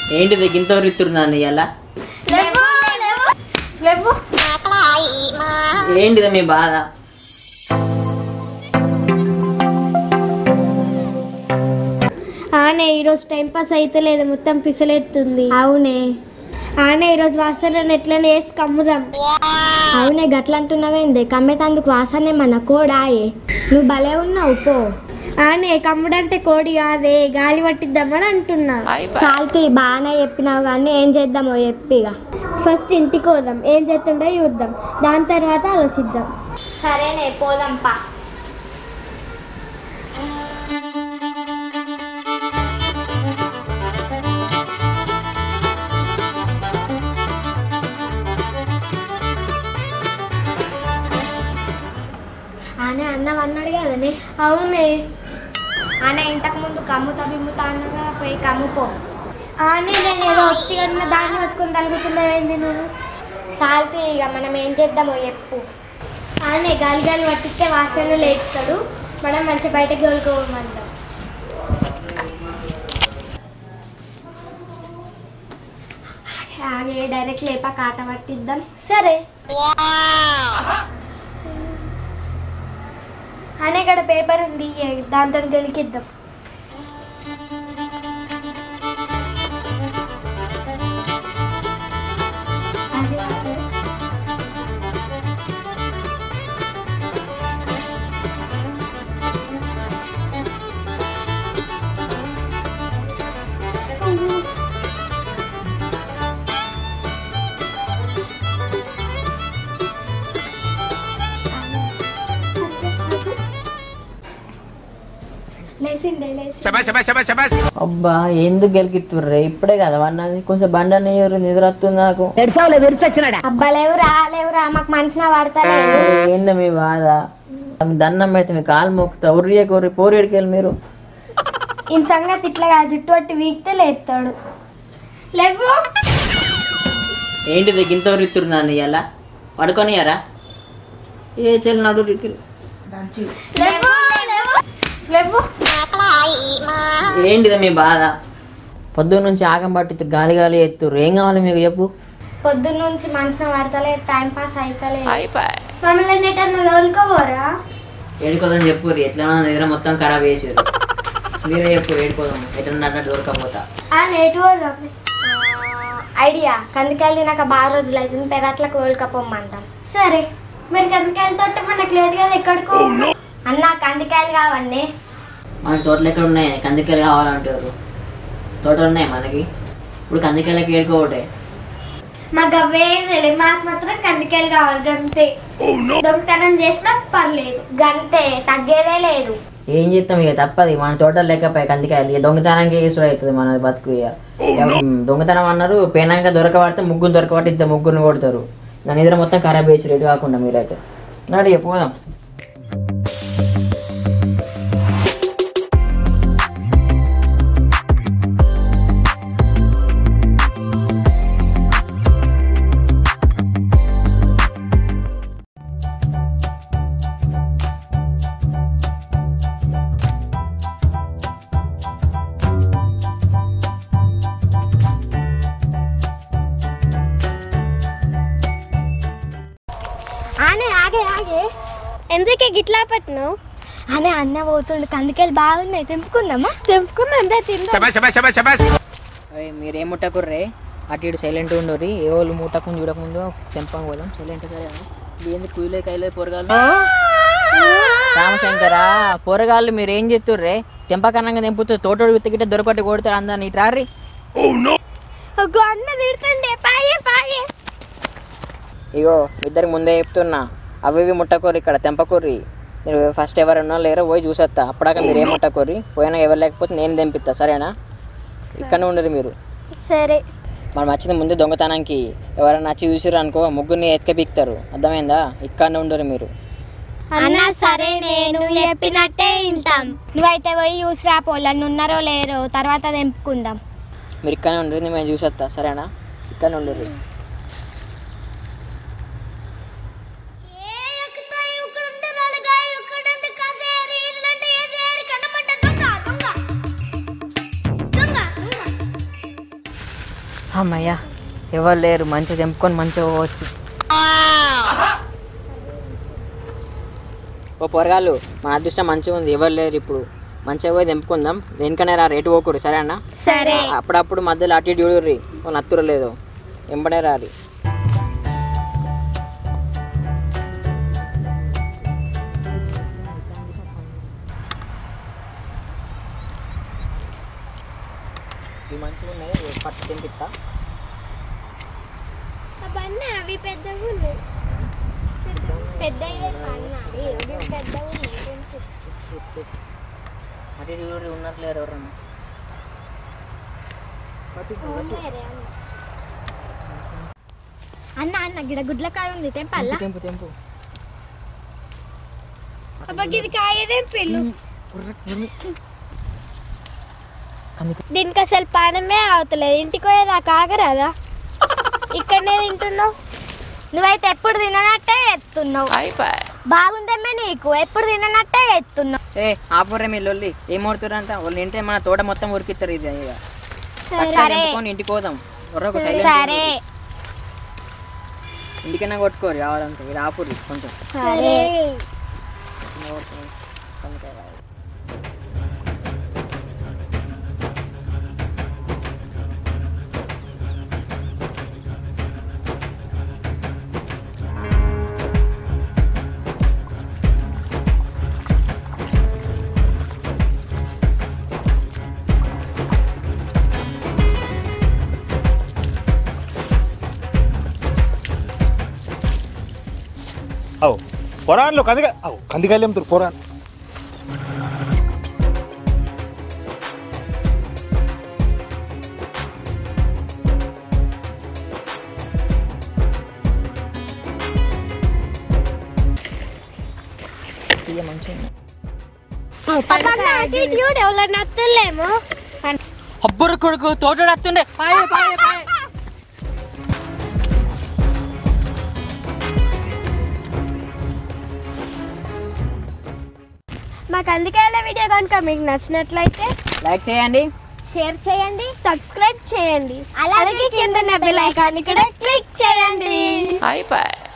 ఏంటిది గింత రిత్తురుందండి ఇలా లేవు లేవు లేవు ఏంటిది మీ బాధ ఆనే ఈరోజు టైం పాస్ అయితే లేదు మొత్తం పిసలెత్తుంది అవునే ఆనే ఈరోజు వాసన ఎట్లనే వేసి కమ్ముదాం అవునే గట్ల అంటున్నావేంది కమ్మేతందుకు వాసనే మన కోడాయే నువ్వు భలే ఉన్నావు పో ఆనే కమ్ముడంటే కోడి కాదే గాలి పట్టిద్దామని అంటున్నా సాల్తీ బాగానే చెప్పినావు కానీ ఏం చేద్దామో చెప్పిగా ఫస్ట్ ఇంటికి పోదాం ఏం చేస్తుండో చూద్దాం దాని తర్వాత ఆలోచిద్దాం సరేనే పోదాం పా ఆనే అన్నవి అన్నాడు కదనే అవునే ఆనే ఇంతకు ముందు కమ్ముతా బిమ్ముతా అన్నగా పోయి కమ్ముపో ఆనే నేను ఏదో ఒత్తిగా దాన్ని పట్టుకుని తలుగుతున్నావేంది నువ్వు సాల్తీ ఇక మనం ఏం చేద్దామో చెప్పు ఆనే గాలి గాలి పట్టిస్తే వాసన లేపుతాడు మనం మంచి బయటకు తోలుకోమంటాం ఆగే డైరెక్ట్ లేపా కాట పట్టిద్దాం సరే అనే ఇక్కడ పేపర్ ఉంది దాంతో గెలికిద్దాం అదే, అదే. లేచిండే లేచి అబ్బా ఎందుకు గెలికిత్తుర్రే ఇప్పుడే కదా అన్నది కొంచెం బండ నీరు నిద్ర వస్తుంది నాకు అబ్బాలేవు రాలేవురా మాకు మనసున పడతలేదు ఏందో మీ బాధ ఆమె దండం పెడితే మీ కాలు మొక్కుతా ఉర్రియ కోరి పోరేడికి వెళ్ళి మీరు ఈ సంగతి ఇట్లా కాదు జుట్టు పట్టి వీక్తే లేస్తాడు లేవు ఏంటిది గింత రిత్తురుందండి ఇలా పడుకొనియారా ఏ చెల్లి నడు రిత్తురు. లేవు లేవు లేవు ఏంటిది మీ బాధ పొద్దున్న నుంచి ఆగం పట్టి గాలి గాలి ఎత్తురు ఏం కావాలి మీకు చెప్పు పొద్దున్న నుంచి మనసున పడతలేదు టైం పాస్ అవుతలేదు మమ్మల్ని ఎటన్నా తోలుకోపోరా ఏడుకోదని చెప్పు ఎట్లా నిద్ర మొత్తం ఖరాబ్ చేసారు మీరే చెప్పు ఏడుకోదాం ఎట్లా అన్నట్టు దొరకపోతా ఆ నేటు పోదాం ఐడియా కందికాయలు తినాక బాగా రోజులు అవుతుంది పెరట్లకు తోలుకపోమంటాం సరే మరి కందికాయలు తోట మనకు లేదు కదా ఎక్కడికో అన్న కందికాయలు కావన్నీ మనకి తోటలు ఎక్కడ ఉన్నాయి కందికాయలు కావాలంటారు తోటలు ఉన్నాయి మనకి ఇప్పుడు కందికాయలకి ఏడుకోవటే మాకు అవేం తెలియదు మాకు మాత్రం కందికాయలు కావాలి గంతే దొంగతనం చేసినా పర్లేదు గంతే తగ్గేదే లేదు ఏం చేస్తాం ఇక తప్పది మన తోటలు లేకపోయి కందికాయలు ఇక దొంగతనానికి ఇసుడు అవుతుంది మన బతుకు ఇక ఇక దొంగతనం అన్నారు పేనాక దొరకబడితే ముగ్గురు దొరకబట్టి ఇద్దరు ముగ్గురిని కొడతారు నా నిద్ర మొత్తం ఖరాబ్ చేసి రెడీ కాకుండా మీరైతే నాడు ఇక పోదాం ఆనే ఆగే ఆగే ఎందుకే గిట్లా పట్టినావు అనే అన్న పోతుండు కందికాయలు బాగున్నాయి తెంపుకుందామా తెంపుకుందా తిందా అయ్యి మీరేం ముట్టకుర్రే అటు ఇటు సైలెంట్ ఉండరు ఏ వాళ్ళు ముట్టకుండా చూడకుండా తెంపం పోదాం సైలెంట్ సరే ఏంది కుయిలే కైలే పొరగాళ్ళు రామశంకరా పొరగాళ్ళు మీరు ఏం చెప్తుర్రే తెంపకన్నంగా తెంపుతూ తోటోడు విత్తగిట్ట దొరకట్టి కొడతారు అందరిని ఇటు రారి ఒక అన్న తిడుతుండే పాయే పాయే ఇగో ఇద్దరికి ముందే చెప్తున్నా అవి ఇవి ముట్టకూరి ఇక్కడ తెంపకూరి మీరు ఫస్ట్ ఎవరన్నా లేరో పోయి చూసేస్తా అప్పడాక మీరు ఏం ముట్టకూరి పోయినా ఎవరు లేకపోతే నేను తెంపిస్తా సరేనా ఇక్కడనే ఉండరు మీరు సరే మనం వచ్చింది ముందు దొంగతనానికి ఎవరైనా వచ్చి చూసిర్రు అనుకో ముగ్గురిని ఎత్తుక పీక్తారు అర్థమైందా ఇక్కడనే ఉండరు మీరు అన్న సరే నేను చెప్పినట్టే వింటాం నువ్వైతే పోయి చూసిరా పోలని ఉన్నారో లేరో తర్వాత తెంపుకుందాం మీరు ఇక్కడనే ఉండరు మేము చూసేస్తా సరేనా ఇక్కడనే ఉండరు అమ్మయ్యా ఎవరు లేరు మంచిగా తెంపుకొని మంచిగా పోవచ్చు ఓ పొరగాళ్ళు మన అదృష్టం మంచిగా ఉంది ఎవరు లేరు ఇప్పుడు మంచిగా పోయి తెంపుకుందాం దేనికనే రా రేటు పోకూరు సరే అన్న సరే అప్పుడప్పుడు మధ్యలో అటు ఇటు చూడుర్రి ఓ నత్తురు లేదు ఎంబడే రారి ఇవి మంచిగా ఉన్నాయి పట్టు తెంపిస్తా అవన్నీ అవి పెద్దగా ఉన్నాయి పెద్దగా పెద్దగా అటు ఇటు చూడుర్రి ఉన్నట్లు లేరు ఎవరన్నా అన్న అన్న గిడ గుడ్లకాయ ఉంది తెంపల్లా తెంపు తెంపు అబ్బకి ఇది కాయ తెంపిల్లు దీనికి అసలు పానమే అవుతలేదు ఇంటికి పోయేదాకా ఆగరాదా ఇక్కడనే తింటున్నావు నువ్వైతే ఎప్పుడు తిననట్టే ఎత్తున్నావు బాగుందేమే నీకు ఎప్పుడు తిననట్టే ఎత్తున్నావు ఏ ఆపుర్రే మీ లొల్లి ఏం కొడుతుర్రంతా వాళ్ళు ఇంటే మన తోట మొత్తం ఉరికిస్తారు ఇది ఇక సరే తెంపుకొని ఇంటికి పోదాం ఒర్ర ఒక silent సరే ఇంటికైనా కొట్టుకోరు కావాలంటే ఇది ఆపుర్రి కొంచెం సరే అవు పొరాన్లో కందిగా అవు కందికాయలు ఏముతారు పొరాన్ ఇక మంచిగా యాటిట్యూడ్ ఎవరు నచ్చలేమో అబ్బురు కొడుకు తోట వస్తుండే పాయే పాయే పాయే మా కందికాయల వీడియో కనుక మీకు నచ్చినట్లయితే లైక్ చేయండి షేర్ చేయండి సబ్స్క్రైబ్ చేయండి అలాగే కింద బెల్ ఐకాన్ ఇక్కడ క్లిక్ చేయండి అయిపోయి